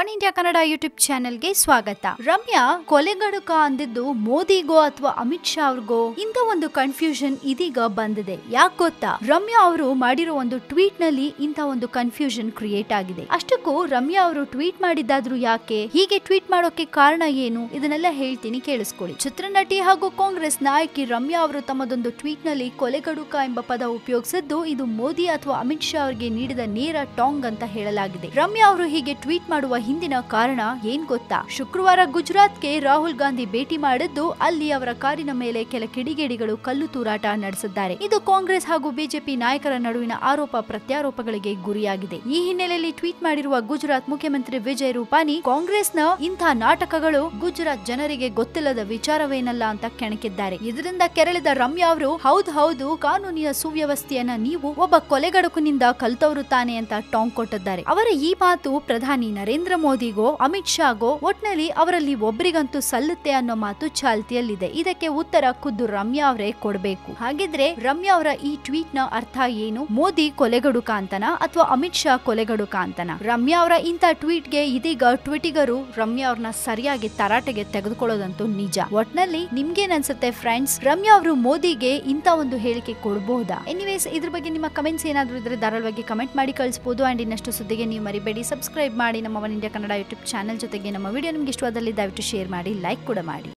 one India Kannada YouTube ಚಾನೆಲ್ಗೆ ಸ್ವಾಗತ ರಮ್ಯಾ ಕೊಲೆಗಡುಕ ಅಂದಿದ್ದು ಮೋದಿಗೋ ಅಥವಾ ಅಮಿತ್ ಶಾ ಅವ್ರಿಗೋ ಇಂಥ ಒಂದು ಕನ್ಫ್ಯೂಷನ್ ಇದೀಗ ಬಂದಿದೆ ಯಾಕೆ ಗೊತ್ತಾ ರಮ್ಯಾ ಅವರು ಮಾಡಿರೋ ಒಂದು ಟ್ವೀಟ್ ನಲ್ಲಿ ಇಂಥ ಒಂದು ಕನ್ಫ್ಯೂಷನ್ ಕ್ರಿಯೇಟ್ ಆಗಿದೆ ಅಷ್ಟಕ್ಕೂ ರಮ್ಯಾ ಅವರು ಟ್ವೀಟ್ ಮಾಡಿದ್ದಾದ್ರೂ ಯಾಕೆ ಹೀಗೆ ಟ್ವೀಟ್ ಮಾಡೋಕೆ ಕಾರಣ ಏನು ಇದನ್ನೆಲ್ಲ ಹೇಳ್ತೀನಿ ಕೇಳಿಸ್ಕೊಳ್ಳಿ ಚಿತ್ರನಟಿ ಹಾಗೂ ಕಾಂಗ್ರೆಸ್ ನಾಯಕಿ ರಮ್ಯಾ ಅವರು ತಮ್ಮದೊಂದು ಟ್ವೀಟ್ ನಲ್ಲಿ ಕೊಲೆಗಡುಕ ಎಂಬ ಪದ ಉಪಯೋಗಿಸಿದ್ದು ಇದು ಮೋದಿ ಅಥವಾ ಅಮಿತ್ ಶಾ ಅವರಿಗೆ ನೀಡಿದ ನೇರ ಟಾಂಗ್ ಅಂತ ಹೇಳಲಾಗಿದೆ ರಮ್ಯಾ ಅವರು ಹೀಗೆ ಟ್ವೀಟ್ ಮಾಡುವ ಹಿಂದಿನ ಕಾರಣ ಏನ್ ಗೊತ್ತಾ ಶುಕ್ರವಾರ ಗುಜರಾತ್ಗೆ ರಾಹುಲ್ ಗಾಂಧಿ ಭೇಟಿ ಮಾಡಿದ್ದು ಅಲ್ಲಿ ಅವರ ಕಾರಿನ ಮೇಲೆ ಕೆಲ ಕಿಡಿಗೇಡಿಗಳು ಕಲ್ಲು ತೂರಾಟ ನಡೆಸಿದ್ದಾರೆ ಇದು ಕಾಂಗ್ರೆಸ್ ಹಾಗೂ ಬಿಜೆಪಿ ನಾಯಕರ ನಡುವಿನ ಆರೋಪ ಪ್ರತ್ಯಾರೋಪಗಳಿಗೆ ಗುರಿಯಾಗಿದೆ ಈ ಹಿನ್ನೆಲೆಯಲ್ಲಿ ಟ್ವೀಟ್ ಮಾಡಿರುವ ಗುಜರಾತ್ ಮುಖ್ಯಮಂತ್ರಿ ವಿಜಯ್ ರೂಪಾನಿ ಕಾಂಗ್ರೆಸ್ನ ಇಂಥ ನಾಟಕಗಳು ಗುಜರಾತ್ ಜನರಿಗೆ ಗೊತ್ತಿಲ್ಲದ ವಿಚಾರವೇನಲ್ಲ ಅಂತ ಕೆಣಕಿದ್ದಾರೆ ಇದರಿಂದ ಕೆರಳಿದ ರಮ್ಯಾ ಅವರು ಹೌದು ಹೌದು ಕಾನೂನಿನ ಸುವ್ಯವಸ್ಥೆಯನ್ನ ನೀವು ಒಬ್ಬ ಕೊಲೆಗಡುಕನಿಂದ ಕಲ್ತವರು ತಾನೆ ಅಂತ ಟಾಂಗ್ ಕೊಟ್ಟಿದ್ದಾರೆ ಅವರ ಈ ಮಾತು ಪ್ರಧಾನಿ ನರೇಂದ್ರ ಮೋದಿಗೋ ಅಮಿತ್ ಶಾಗೋ ಒಟ್ನಲ್ಲಿ ಅವರಲ್ಲಿ ಒಬ್ಬರಿಗಂತೂ ಸಲ್ಲುತ್ತೆ ಅನ್ನೋ ಮಾತು ಚಾಲ್ತಿಯಲ್ಲಿದೆ ಇದಕ್ಕೆ ಉತ್ತರ ಖುದ್ದು ರಮ್ಯಾ ಅವರೇ ಕೊಡಬೇಕು ಹಾಗಿದ್ರೆ ರಮ್ಯಾ ಅವರ ಈ ಟ್ವೀಟ್ ನ ಅರ್ಥ ಏನು ಮೋದಿ ಕೊಲೆಗಡುಕ ಅಂತನ ಅಥವಾ ಅಮಿತ್ ಶಾ ಕೊಲೆಗಡುಕ ಅಂತನ ರಮ್ಯಾ ಅವರ ಇಂಥ ಟ್ವೀಟ್ ಗೆ ಇದೀಗ ಟ್ವಿಟಿಗರು ರಮ್ಯಾ ಅವ್ರನ್ನ ಸರಿಯಾಗಿ ತರಾಟೆಗೆ ತೆಗೆದುಕೊಳ್ಳೋದಂತೂ ನಿಜ ಒಟ್ನಲ್ಲಿ ನಿಮ್ಗೇನ್ ಅನ್ಸುತ್ತೆ ಫ್ರೆಂಡ್ಸ್ ರಮ್ಯಾ ಅವರು ಮೋದಿಗೆ ಇಂಥ ಒಂದು ಹೇಳಿಕೆ ಕೊಡಬಹುದಾ ಎನಿವೇಸ್ ಇದ್ರ ಬಗ್ಗೆ ನಿಮ್ಮ ಕಮೆಂಟ್ಸ್ ಏನಾದ್ರೂ ಇದ್ರೆ ಧಾರಾಳವಾಗಿ ಕಮೆಂಟ್ ಮಾಡಿ ಕಳಿಸಬಹುದು ಅಂಡ್ ಇನ್ನಷ್ಟು ಸುದ್ದಿಗೆ ನೀವು ಮರಿಬೇಡಿ ಸಬ್ಸ್ಕ್ರೈಬ್ ಮಾಡಿ ನಮ್ಮ one India Kannada YouTube channel ಜೊತೆಗೆ ನಮ್ಮ ವಿಡಿಯೋ ನಿಮ್ಗೆ ಇಷ್ಟವಾದಲ್ಲಿ ದಯವಿಟ್ಟು ಶೇರ್ ಮಾಡಿ ಲೈಕ್ ಕೂಡ ಮಾಡಿ